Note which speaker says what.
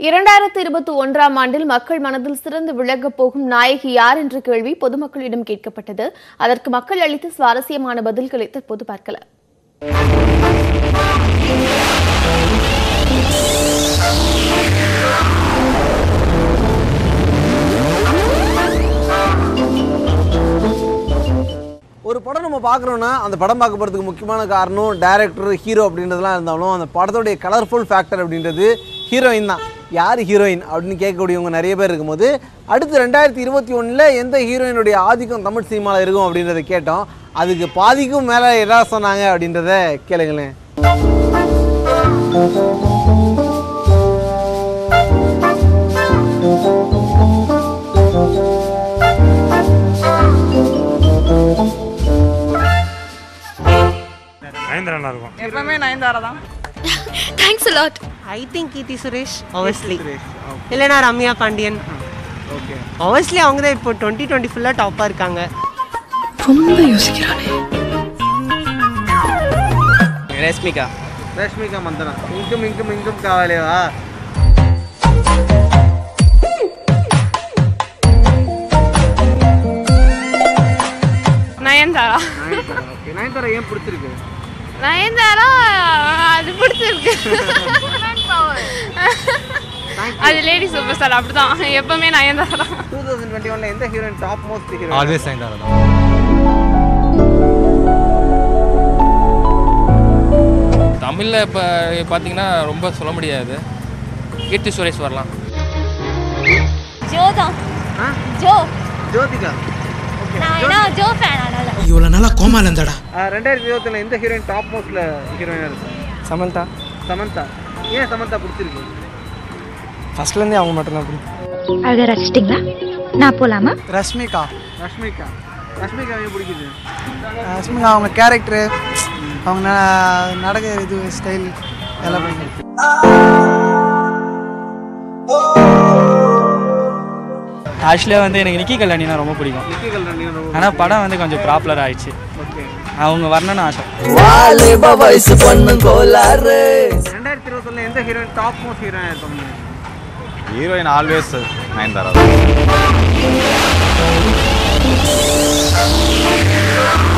Speaker 1: இரண்டாயிரத்து இருபத்தி ஒன்றாம் ஆண்டில் மக்கள் மனதில் சிறந்து விளங்கப் போகும் நாயகி யார் என்ற கேள்வி பொதுமக்களிடம் கேட்கப்பட்டது அதற்கு மக்கள் அளித்த சுவாரஸ்யமான பதில்களை தற்போது பார்க்கலாம்
Speaker 2: ஒரு படம் நம்ம பார்க்குறோன்னா அந்த படம் பார்க்க போகிறதுக்கு முக்கியமான காரணம் டேரக்டர் ஹீரோ அப்படின்றதுலாம் இருந்தாலும் அந்த படத்தோடைய கலர்ஃபுல் ஃபேக்டர் அப்படின்றது ஹீரோயின் தான் யார் ஹீரோயின் அப்படின்னு கேட்கக்கூடியவங்க நிறைய பேர் இருக்கும்போது அடுத்து ரெண்டாயிரத்தி இருபத்தி ஒன்றில் எந்த ஹீரோயினுடைய ஆதிக்கம் தமிழ் சினிமாவில் இருக்கும் அப்படின்றத கேட்டோம் அதுக்கு பாதிக்கும் மேலே என்ன சொன்னாங்க அப்படின்றத கேளுங்களேன்
Speaker 3: நயன்தாரா நல்லா இருக்கும்
Speaker 4: எப்பவுமே நயன்தாரா தான்
Speaker 5: thanks lot
Speaker 6: I think Keerthy Suresh obviously இல்லைனா ரம்யா பாண்டியன்
Speaker 2: ஓகே
Speaker 6: obviously அவங்க தான் இப்போ டுவெண்ட்டி டுவெண்ட்டி ஃபுல்லாக டாப்பாக இருக்காங்க
Speaker 5: ரொம்ப யோசிக்கிறானே
Speaker 6: ரஷ்மிகா
Speaker 2: ரஷ்மிகா மந்தனா இங்கும் இங்கும் இங்கும் காவாலேவா
Speaker 4: நயன்தாரா
Speaker 2: ஓகே நயன்தாரா ஏன் பிடிச்சிருக்கு
Speaker 4: நயன்தாரா அது பிடிச்சிருக்கு அது லேடி சூப்பர் ஸ்டார் அப்படிதான் எப்பவுமே நயன்தாரா தான்
Speaker 2: டூ தௌசண்ட் டுவெண்ட்டி ஒன்ல எந்த heroine top most hero
Speaker 3: always Nayanthara தான்
Speaker 7: தமிழில் இப்போ பார்த்தீங்கன்னா ரொம்ப சொல்ல முடியாது கீர்த்தி சுரேஷ் வரலாம்
Speaker 5: ஜோ தான்
Speaker 2: ஆ?
Speaker 5: ஜோ
Speaker 2: ஜோதிகா
Speaker 5: நான் ஏன்னா ஜோ ஃபேன் அதனால
Speaker 8: இவ்வளவு நாளா கோமால இருந்தாடா
Speaker 2: ரெண்டாயிரத்தி இருபத்தில் எந்த ஹீரோயின் டாப் மோஸ்ட்ல ஹீரோயினா இருக்கு
Speaker 6: சமந்தா
Speaker 2: சமந்தா ஏன் சமந்தா பிடிச்சிருக்கு
Speaker 6: ஃபர்ஸ்ட்லேருந்தே அவங்க மட்டும்தான் பிடிக்கும்
Speaker 5: அழக ரசிச்சிட்டிங்களா நான் போலாமா
Speaker 6: ரஷ்மிகா
Speaker 2: ரஷ்மிகா ரஷ்மிகா ஏன் பிடிக்குது
Speaker 6: ரஷ்மிகா அவங்க கேரக்டரு அவங்க ந- நடக்க இது ஸ்டைல் எல்லாம் பிடிக்கும்
Speaker 9: ஆக்சுவலியாக வந்து எனக்கு நிக்கி கல்யாணினா ரொம்ப பிடிக்கும்
Speaker 2: நிக்கி கல்யாணி ரொம்ப
Speaker 9: ஆனால் படம் வந்து கொஞ்சம் ப்ராப்ளர் ஆயிடுச்சு
Speaker 2: ஓகே
Speaker 9: அவங்க வரணும்னு ஆசை
Speaker 2: ரெண்டாயிரத்தி இருபத்தொன்னுல எந்த ஹீரோயின் டாப் மோஸ்ட் ஹீரோயினா இருப்பாங்க
Speaker 3: ஹீரோயின் ஆல்வேஸ் நயன்தாரா தான்